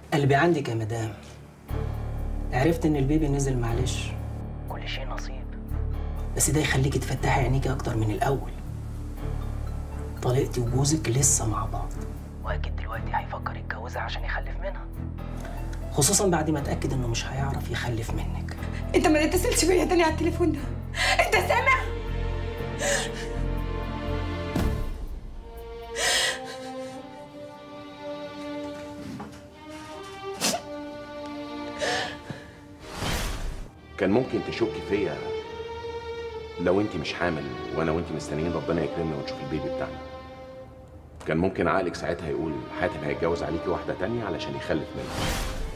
قلبي عندك يا مدام عرفت ان البيبي نزل معلش كل شيء نصيب بس ده يخليكي تفتحي عينيكي اكتر من الاول طليقتي وجوزك لسه مع بعض واكيد دلوقتي هيفكر يتجوزها عشان يخلف منها خصوصا بعد ما اتاكد انه مش هيعرف يخلف منك انت ما تتصلش بيا تاني على التليفون ده انت سامع كان ممكن تشكي فيا لو انت مش حامل وانا وانت مستنيين ربنا يكرمنا ونشوف البيبي بتاعنا كان ممكن عقلك ساعتها يقول حاتم هيتجوز عليكي واحده تانية علشان يخلف منها